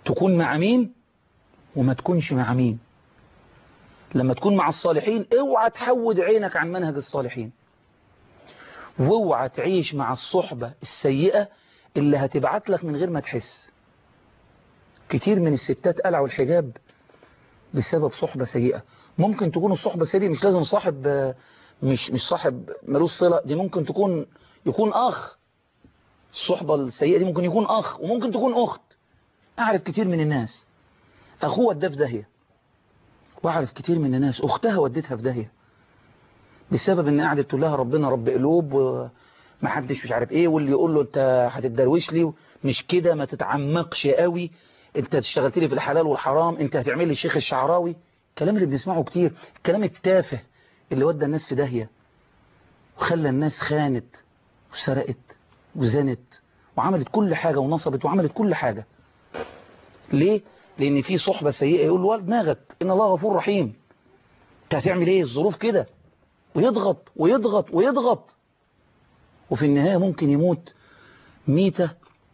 تكون مع مين وما تكونش مع مين لما تكون مع الصالحين اوعى تحود عينك عن منهج الصالحين واوعى تعيش مع الصحبة السيئة اللي هتبعت لك من غير ما تحس كتير من الستات قلعوا الحجاب بسبب صحبة سيئة ممكن تكون الصحبة السيئة مش لازم صاحب مش مش صاحب ملوش صلة دي ممكن تكون يكون أخ الصحبة السيئة دي ممكن يكون أخ وممكن تكون أخت أعرف كتير من الناس أخوه وداه في داهية وأعرف كتير من الناس أختها ودتها في داهية بسبب إن قعدت تقول لها ربنا رب قلوب ومحدش مش عارف إيه واللي يقول له أنت هتتدروش لي مش كده ما تتعمقش قوي أنت اشتغلت لي في الحلال والحرام أنت هتعمل لي الشيخ الشعراوي الكلام اللي بنسمعه كتير الكلام التافه اللي ودى الناس في داهية وخلى الناس خانت وسرقت وزنت وعملت كل حاجة ونصبت وعملت كل حاجة ليه؟ لأن في صحبة سيئة يقول له دماغك إن الله غفور رحيم أنت هتعمل إيه الظروف كده ويضغط ويضغط ويضغط وفي النهاية ممكن يموت ميتة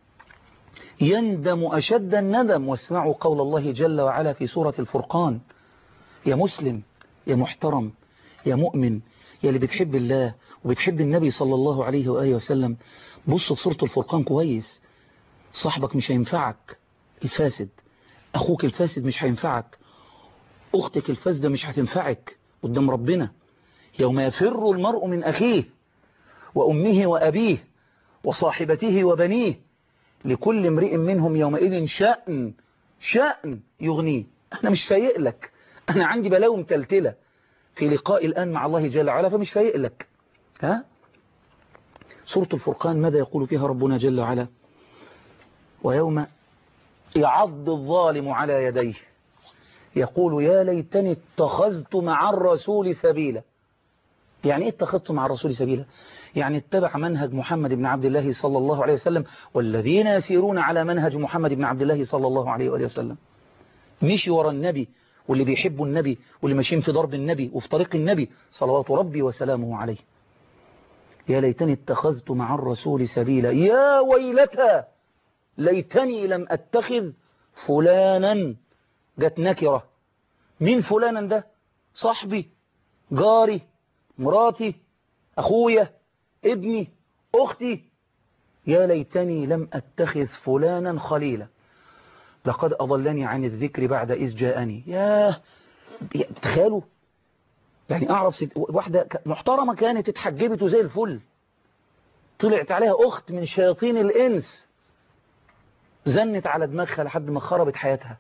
يندم أشد الندم واسمعوا قول الله جل وعلا في سورة الفرقان يا مسلم يا محترم يا مؤمن يا اللي بتحب الله وبتحب النبي صلى الله عليه وآله وسلم بص في سورة الفرقان كويس صاحبك مش هينفعك الفاسد أخوك الفاسد مش هينفعك أختك الفاسدة مش هتنفعك قدام ربنا يوم يفر المرء من أخيه وأمه وأبيه وصاحبته وبنيه لكل امرئ منهم يومئذ شأن شأن يغنيه أنا مش فايق لك أنا عندي بلاوي متلتلة في لقاء الآن مع الله جل وعلا فمش فايق لك ها سورة الفرقان ماذا يقول فيها ربنا جل وعلا ويوم يعض الظالم على يديه يقول يا ليتني اتخذت مع الرسول سبيلا يعني ايه اتخذت مع الرسول سبيلا يعني اتبع منهج محمد بن عبد الله صلى الله عليه وسلم والذين يسيرون على منهج محمد بن عبد الله صلى الله عليه وآله وسلم مشي ورا النبي واللي بيحبوا النبي واللي ماشيين في ضرب النبي وفي طريق النبي صلوات ربي وسلامه عليه يا ليتني اتخذت مع الرسول سبيلا يا ويلتى ليتني لم اتخذ فلانا جت نكرة مين فلانا ده صاحبي جاري مراتي أخويا ابني أختي يا ليتني لم أتخذ فلانا خليلا لقد أضلني عن الذكر بعد إذ جاءني ياه تخيلوا يعني أعرف ست... واحدة محترمة كانت اتحجبت زي الفل طلعت عليها أخت من شياطين الإنس زنت على دماغها لحد ما خربت حياتها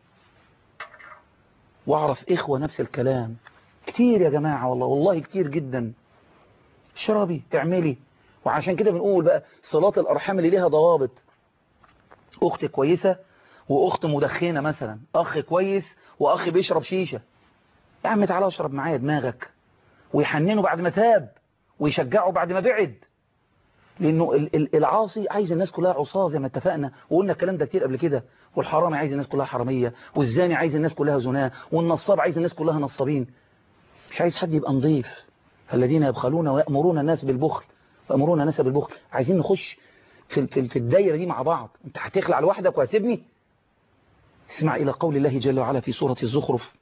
واعرف إخوة نفس الكلام كتير يا جماعة والله والله كتير جدا اشربي اعملي وعشان كده بنقول بقى صلاة الأرحام اللي ليها ضوابط أخت كويسة وأخت مدخنة مثلا أخ كويس وأخ بيشرب شيشة يا عم تعالى اشرب معايا دماغك ويحننه بعد ما تاب ويشجعه بعد ما بعد لأنه العاصي عايز الناس كلها عصاه زي ما اتفقنا وقلنا الكلام ده كتير قبل كده والحرامي عايز الناس كلها حرامية والزاني عايز الناس كلها زناه والنصاب عايز الناس كلها نصابين مش عايز حد يبقى نظيف الذين يبخلون ويأمرون الناس بالبخل ويأمرون الناس بالبخل عايزين نخش في في في الدايرة دي مع بعض انت هتخلع لوحدك وهسيبني اسمع إلى قول الله جل وعلا في سورة الزخرف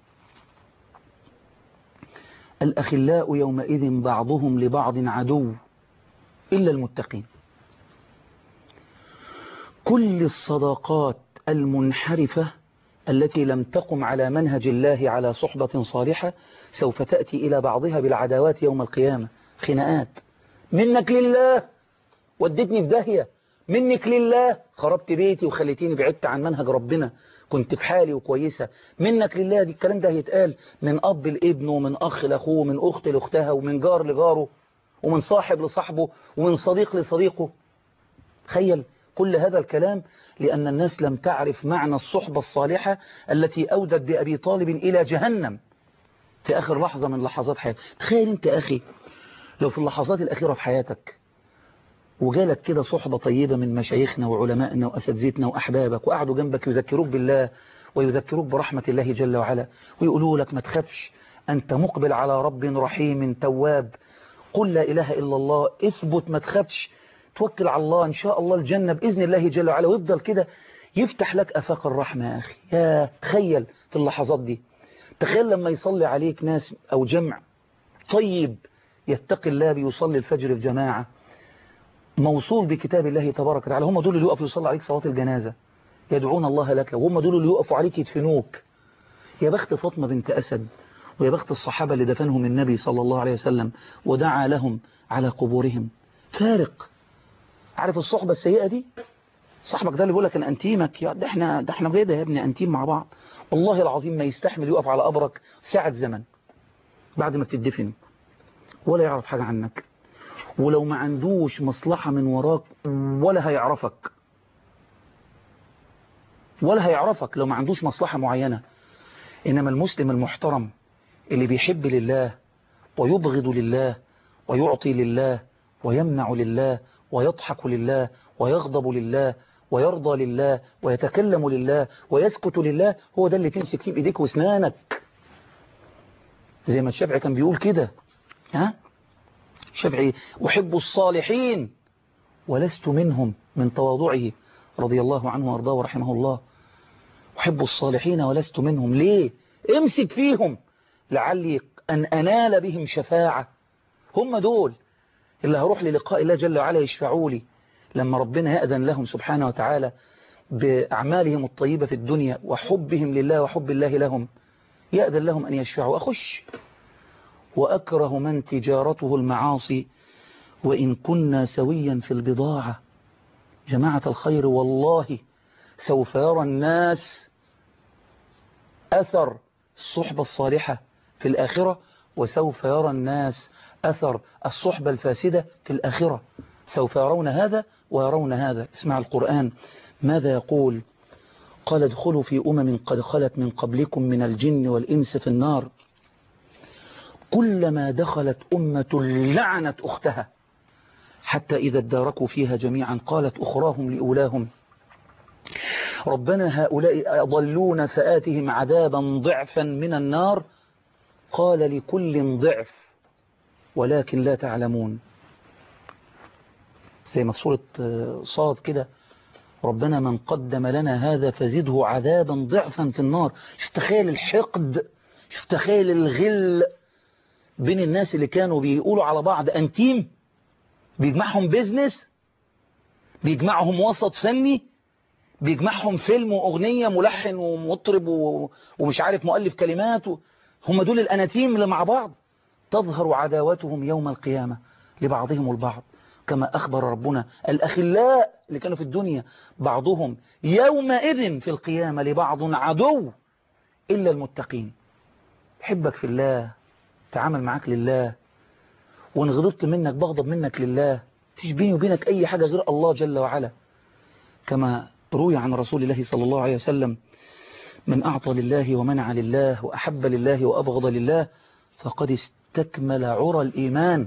الأخلاء يومئذ بعضهم لبعض عدو إلا المتقين كل الصداقات المنحرفة التي لم تقم على منهج الله على صحبة صالحة سوف تأتي إلى بعضها بالعداوات يوم القيامة خناقات منك لله ودتني في داهية منك لله خربت بيتي وخليتيني بعدت عن منهج ربنا كنت في حالي وكويسة منك لله دي الكلام ده هيتقال من أب لابنه ومن أخ لأخوه ومن أخت لأختها ومن جار لجاره ومن صاحب لصاحبه ومن صديق لصديقه تخيل كل هذا الكلام لأن الناس لم تعرف معنى الصحبة الصالحة التي أودت بأبي طالب إلى جهنم في آخر لحظة من لحظات حياتك تخيل أنت أخي لو في اللحظات الأخيرة في حياتك وجالك كده صحبة طيبة من مشايخنا وعلمائنا وأساتذتنا وأحبابك وقعدوا جنبك يذكروك بالله ويذكروك برحمة الله جل وعلا ويقولوا لك ما تخافش أنت مقبل على رب رحيم تواب قل لا إله إلا الله اثبت ما تخافش توكل على الله إن شاء الله الجنة بإذن الله جل وعلا ويفضل كده يفتح لك أفاق الرحمة يا أخي يا تخيل في اللحظات دي تخيل لما يصلي عليك ناس أو جمع طيب يتقي الله بيصلي الفجر في جماعة موصول بكتاب الله تبارك وتعالى هم دول اللي يقفوا يصلي عليك صلاة الجنازة يدعون الله لك وهم دول اللي يقفوا عليك يدفنوك يا بخت فاطمة بنت أسد ويا بخت الصحابة اللي دفنهم النبي صلى الله عليه وسلم ودعا لهم على قبورهم فارق عارف الصحبة السيئة دي صاحبك ده اللي بيقول لك انا انتيمك يا ده احنا ده احنا كده يا ابني انتيم مع بعض والله العظيم ما يستحمل يقف على قبرك ساعة زمن بعد ما بتدفن ولا يعرف حاجة عنك ولو ما عندوش مصلحة من وراك ولا هيعرفك ولا هيعرفك لو ما عندوش مصلحة معينة إنما المسلم المحترم اللي بيحب لله ويبغض لله ويعطي لله ويمنع لله ويضحك لله ويغضب لله ويرضى لله ويتكلم لله ويسكت لله هو ده اللي تمسك فيه بإيديك واسنانك زي ما الشافعي كان بيقول كده ها الشافعي أحب الصالحين ولست منهم من تواضعه رضي الله عنه وارضاه ورحمه الله أحب الصالحين ولست منهم ليه امسك فيهم لعلي أن أنال بهم شفاعة هم دول اللي هروح للقاء الله جل وعلا يشفعوا لي لما ربنا يأذن لهم سبحانه وتعالى بأعمالهم الطيبة في الدنيا وحبهم لله وحب الله لهم يأذن لهم أن يشفعوا أخش وأكره من تجارته المعاصي وإن كنا سويا في البضاعة جماعة الخير والله سوف يرى الناس أثر الصحبة الصالحة في الآخرة وسوف يرى الناس أثر الصحبة الفاسدة في الآخرة سوف يرون هذا ويرون هذا اسمع القرآن ماذا يقول قال ادخلوا في أمم قد خلت من قبلكم من الجن والإنس في النار كلما دخلت أمة لعنت أختها حتى إذا اداركوا فيها جميعا قالت أخراهم لأولاهم ربنا هؤلاء أضلون فآتهم عذابا ضعفا من النار قال لكل ضعف ولكن لا تعلمون زي ما في سورة صاد كده ربنا من قدم لنا هذا فزده عذابا ضعفا في النار شوف تخيل الحقد شوف تخيل الغل بين الناس اللي كانوا بيقولوا على بعض أنتيم بيجمعهم بيزنس بيجمعهم وسط فني بيجمعهم فيلم وأغنية ملحن ومطرب ومش عارف مؤلف كلمات هم دول الأناتيم اللي مع بعض تظهر عداوتهم يوم القيامة لبعضهم البعض كما أخبر ربنا الأخلاء اللي كانوا في الدنيا بعضهم يومئذ في القيامة لبعض عدو إلا المتقين حبك في الله تعامل معاك لله وإن غضبت منك بغضب منك لله فيش بيني وبينك أي حاجة غير الله جل وعلا كما روي عن رسول الله صلى الله عليه وسلم من أعطى لله ومنع لله وأحب لله وأبغض لله فقد استكمل عرى الإيمان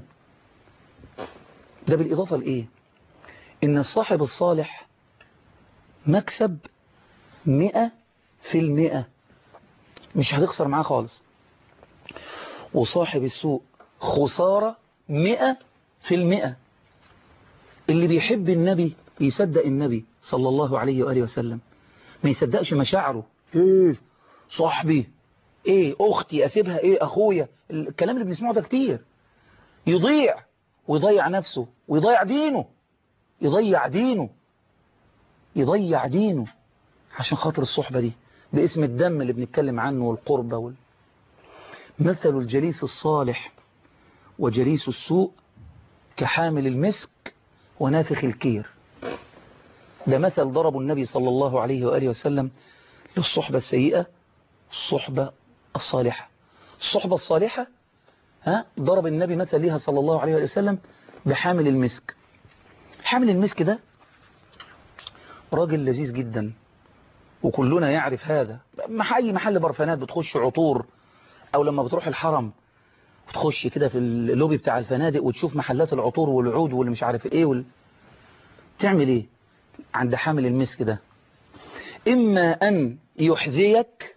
ده بالإضافة لإيه إن الصاحب الصالح مكسب مئة في المئة مش هتخسر معاه خالص وصاحب السوء خسارة مئة في المئة اللي بيحب النبي يصدق النبي صلى الله عليه وآله وسلم ما يصدقش مشاعره ايه صاحبي ايه اختي اسيبها ايه اخويا الكلام اللي بنسمعه ده كتير يضيع ويضيع نفسه ويضيع دينه يضيع دينه يضيع دينه عشان خاطر الصحبة دي باسم الدم اللي بنتكلم عنه والقربة وال... مثل الجليس الصالح وجليس السوء كحامل المسك ونافخ الكير ده مثل ضرب النبي صلى الله عليه وآله وسلم للصحبة السيئة الصحبة الصالحة الصحبة الصالحة ها ضرب النبي مثل ليها صلى الله عليه وآله وسلم بحامل المسك حامل المسك ده راجل لذيذ جدا وكلنا يعرف هذا أي محل برفانات بتخش عطور أو لما بتروح الحرم وتخش كده في اللوبي بتاع الفنادق وتشوف محلات العطور والعود واللي مش عارف ايه وال... تعمل ايه عند حامل المسك ده إما أن يحذيك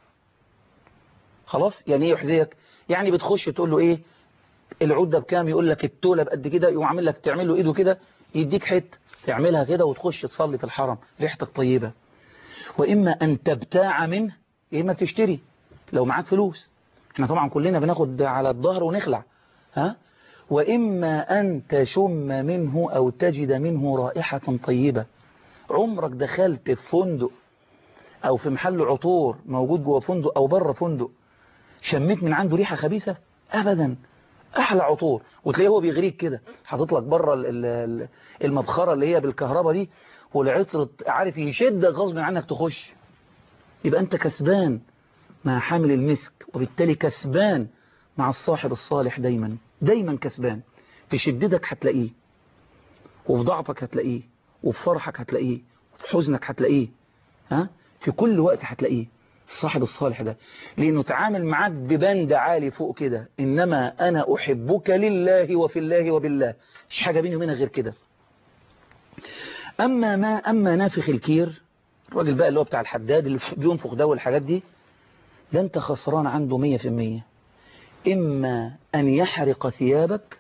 خلاص يعني ايه يحذيك يعني بتخش تقول له ايه العود ده بكام يقول لك التولة بقد كده يقوم عامل لك تعمل له ايده كده يديك حته تعملها كده وتخش تصلي في الحرم ريحتك طيبة وإما أن تبتاع منه يا إما تشتري لو معاك فلوس احنا طبعا كلنا بناخد على الظهر ونخلع ها وإما أن تشم منه أو تجد منه رائحة طيبة عمرك دخلت في فندق أو في محل عطور موجود جوه فندق أو بره فندق شميت من عنده ريحة خبيثة أبدا أحلى عطور وتلاقيه هو بيغريك كده حاطط لك بره ال- ال- المبخرة اللي هي بالكهرباء دي والعطر عارف يشدك غصب عنك تخش يبقى أنت كسبان مع حامل المسك وبالتالي كسبان مع الصاحب الصالح دايما دايما كسبان في شدتك هتلاقيه وفي ضعفك هتلاقيه وفي فرحك هتلاقيه وفي حزنك هتلاقيه ها في كل وقت هتلاقيه الصاحب الصالح ده لأنه تعامل معاك ببند عالي فوق كده إنما أنا أحبك لله وفي الله وبالله مش حاجة بيني وبينك غير كده أما ما أما نافخ الكير الراجل بقى اللي هو بتاع الحداد اللي بينفخ ده والحاجات دي ده أنت خسران عنده مية في المية إما أن يحرق ثيابك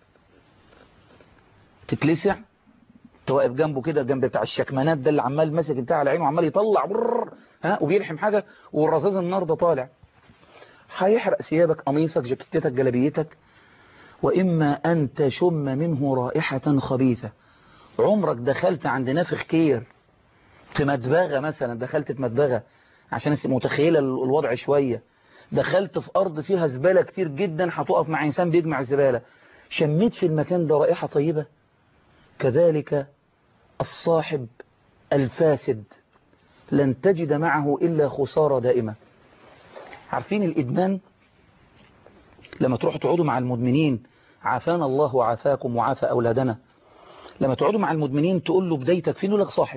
تتلسع تواقف جنبه كده جنب بتاع الشكمانات ده اللي عمال ماسك بتاع على عينه وعمال يطلع برر ها وبيلحم حاجة والرصاص النار ده طالع هيحرق ثيابك قميصك جاكيتتك جلبيتك وإما أن تشم منه رائحة خبيثة عمرك دخلت عند نافخ كير في مدبغة مثلا دخلت في مدبغة عشان انت متخيلة الوضع شوية دخلت في أرض فيها زبالة كتير جدا هتقف مع إنسان بيجمع الزبالة شميت في المكان ده رائحة طيبة كذلك الصاحب الفاسد لن تجد معه إلا خسارة دائمة عارفين الإدمان لما تروحوا تقعدوا مع المدمنين عافانا الله وعافاكم وعافى أولادنا لما تقعدوا مع المدمنين تقول له بدايتك فين يقول لك صاحب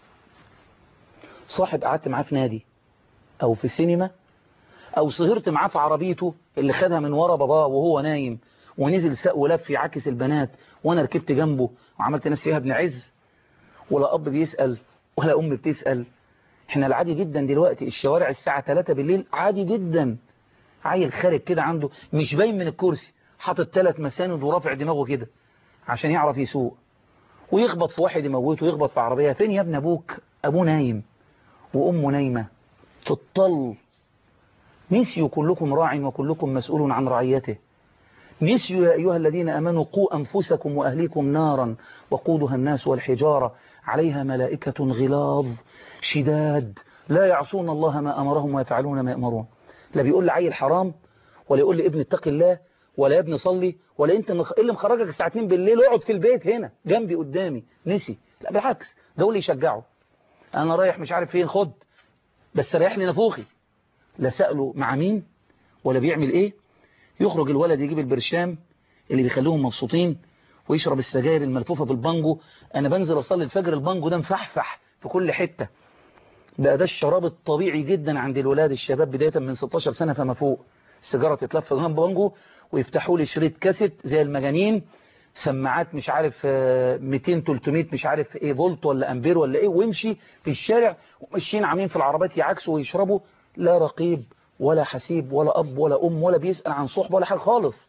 صاحب قعدت معاه في نادي أو في سينما أو سهرت معاه في عربيته اللي خدها من ورا باباه وهو نايم ونزل ساق ولف يعاكس البنات وأنا ركبت جنبه وعملت نفسي فيها ابن عز ولا أب بيسأل ولا أم بتسأل احنا العادي جدا دلوقتي الشوارع الساعة 3 بالليل عادي جدا عيل خارج كده عنده مش باين من الكرسي حاطط ثلاث مساند ورافع دماغه كده عشان يعرف يسوق ويخبط في واحد يموته ويخبط في عربية فين يا ابن أبوك أبوه نايم وأمه نايمة في الطل نسيوا كلكم راع وكلكم مسؤول عن رعيته نسيوا يا أيها الذين أمنوا قوا أنفسكم وأهليكم نارا وقودها الناس والحجارة عليها ملائكة غلاظ شداد لا يعصون الله ما أمرهم ويفعلون ما يأمرون لا بيقول لعيل حرام ولا يقول لابن اتق الله ولا يا ابني صلي ولا انت مخ... اللي مخرجك الساعة 2 بالليل اقعد في البيت هنا جنبي قدامي نسي لا بالعكس ده هو اللي يشجعه انا رايح مش عارف فين خد بس ريح لي نفوخي لا سأله مع مين ولا بيعمل ايه يخرج الولد يجيب البرشام اللي بيخليهم مبسوطين ويشرب السجاير الملفوفة بالبانجو انا بنزل اصلي الفجر البانجو ده مفحفح في كل حتة بقى ده الشراب الطبيعي جدا عند الولاد الشباب بداية من 16 سنة فما فوق السيجارة تتلف جنب بانجو ويفتحوا لي شريط كاسيت زي المجانين سماعات مش عارف 200 300 مش عارف ايه فولت ولا امبير ولا ايه ويمشي في الشارع وماشيين عاملين في العربات يعكسوا ويشربوا لا رقيب ولا حسيب ولا اب ولا ام ولا بيسأل عن صحبه ولا حاجه خالص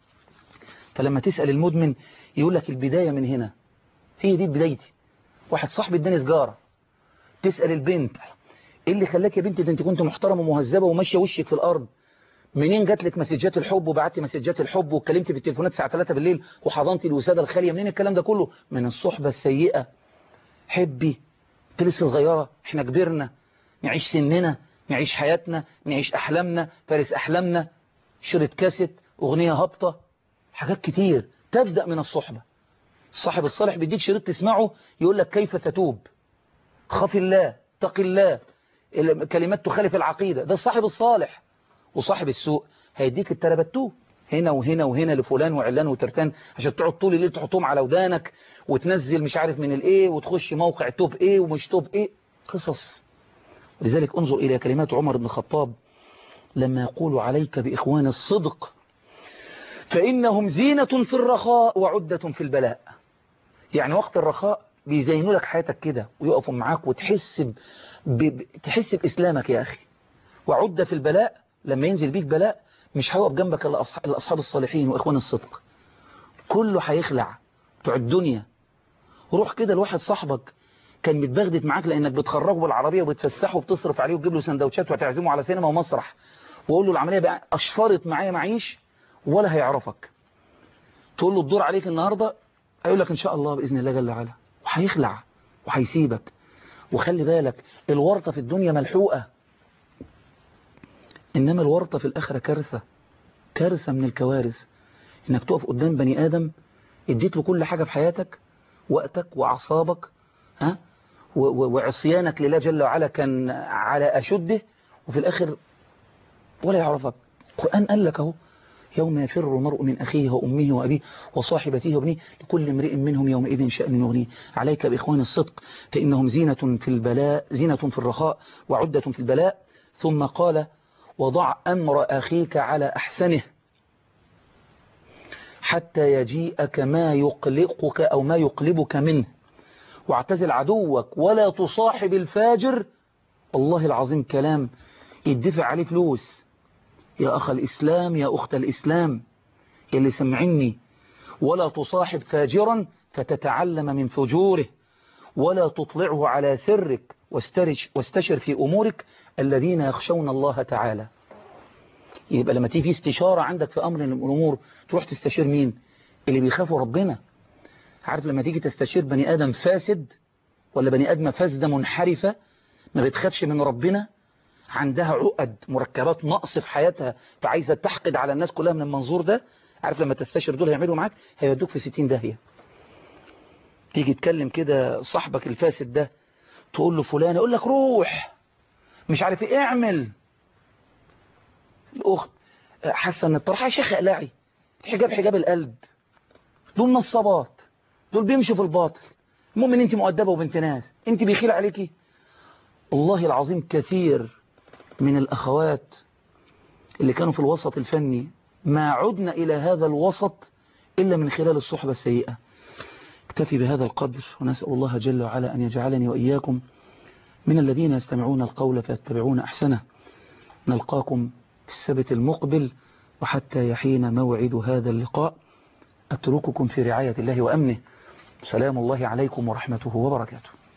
فلما تسأل المدمن يقول لك البداية من هنا هي دي بدايتي واحد صاحبي اداني سجاره تسأل البنت ايه اللي خلاك يا بنتي ده انت كنت محترمه ومهذبه وماشيه وشك في الارض منين جات لك مسجات الحب وبعت مسجات الحب واتكلمت في التليفونات الساعه 3 بالليل وحضنتي الوساده الخاليه منين الكلام ده كله من الصحبه السيئه حبي انت لسه صغيره احنا كبرنا نعيش سننا نعيش حياتنا نعيش احلامنا فارس احلامنا شريط كاسيت اغنيه هابطه حاجات كتير تبدا من الصحبه الصاحب الصالح بيديك شريط تسمعه يقول لك كيف تتوب خاف الله اتق الله كلمات تخالف العقيده ده الصاحب الصالح وصاحب السوق هيديك التربتو هنا وهنا وهنا لفلان وعلان وترتان عشان تقعد طول الليل تحطهم على ودانك وتنزل مش عارف من الايه وتخش موقع توب ايه ومش توب ايه قصص لذلك انظر الى كلمات عمر بن الخطاب لما يقول عليك باخوان الصدق فانهم زينة في الرخاء وعدة في البلاء يعني وقت الرخاء بيزينوا لك حياتك كده ويقفوا معاك وتحس ب... ب... تحس باسلامك يا اخي وعدة في البلاء لما ينزل بيك بلاء مش هيقف جنبك الا الاصحاب الصالحين واخوان الصدق كله هيخلع بتوع الدنيا روح كده لواحد صاحبك كان متبغدت معاك لانك بتخرجه بالعربيه وبتفسحه وبتصرف عليه وتجيب له سندوتشات وتعزمه على سينما ومسرح وقول له العمليه بقى اشفرت معايا معيش ولا هيعرفك تقول له الدور عليك النهارده هيقول لك ان شاء الله باذن الله جل وعلا وهيخلع وهيسيبك وخلي بالك الورطه في الدنيا ملحوقه انما الورطه في الاخره كارثه كارثه من الكوارث انك تقف قدام بني ادم اديت له كل حاجه في حياتك وقتك واعصابك ها و- و- وعصيانك لله جل وعلا كان على اشده وفي الاخر ولا يعرفك القران قال لك اهو يوم يفر المرء من أخيه وأمه وأبيه وصاحبته وابنه لكل امرئ منهم يومئذ شأن يغنيه عليك بإخوان الصدق فإنهم زينة في البلاء زينة في الرخاء وعدة في البلاء ثم قال وضع أمر أخيك على أحسنه حتى يجيئك ما يقلقك أو ما يقلبك منه واعتزل عدوك ولا تصاحب الفاجر والله العظيم كلام يدفع عليه فلوس يا أخ الإسلام يا أخت الإسلام اللي سمعني ولا تصاحب فاجرا فتتعلم من فجوره ولا تطلعه على سرك واسترش واستشر في أمورك الذين يخشون الله تعالى يبقى لما تيجي استشارة عندك في أمر من الأمور تروح تستشير مين اللي بيخافوا ربنا عارف لما تيجي تستشير بني آدم فاسد ولا بني آدم فاسدة منحرفة ما بتخافش من ربنا عندها عقد مركبات نقص في حياتها فعايزة تحقد على الناس كلها من المنظور ده عارف لما تستشير دول هيعملوا معاك هيودوك في 60 داهية تيجي تكلم كده صاحبك الفاسد ده تقول له فلان يقول لك روح مش عارف ايه اعمل الاخت حاسه ان الطرحه يا شيخ اقلعي الحجاب حجاب القلب دول نصابات دول بيمشوا في الباطل المهم ان انت مؤدبه وبنت ناس انت بيخيل عليكي والله العظيم كثير من الاخوات اللي كانوا في الوسط الفني ما عدنا الى هذا الوسط الا من خلال الصحبه السيئه اكتفي بهذا القدر ونسال الله جل وعلا ان يجعلني واياكم من الذين يستمعون القول فيتبعون احسنه نلقاكم في السبت المقبل وحتى يحين موعد هذا اللقاء أترككم في رعاية الله وأمنه سلام الله عليكم ورحمته وبركاته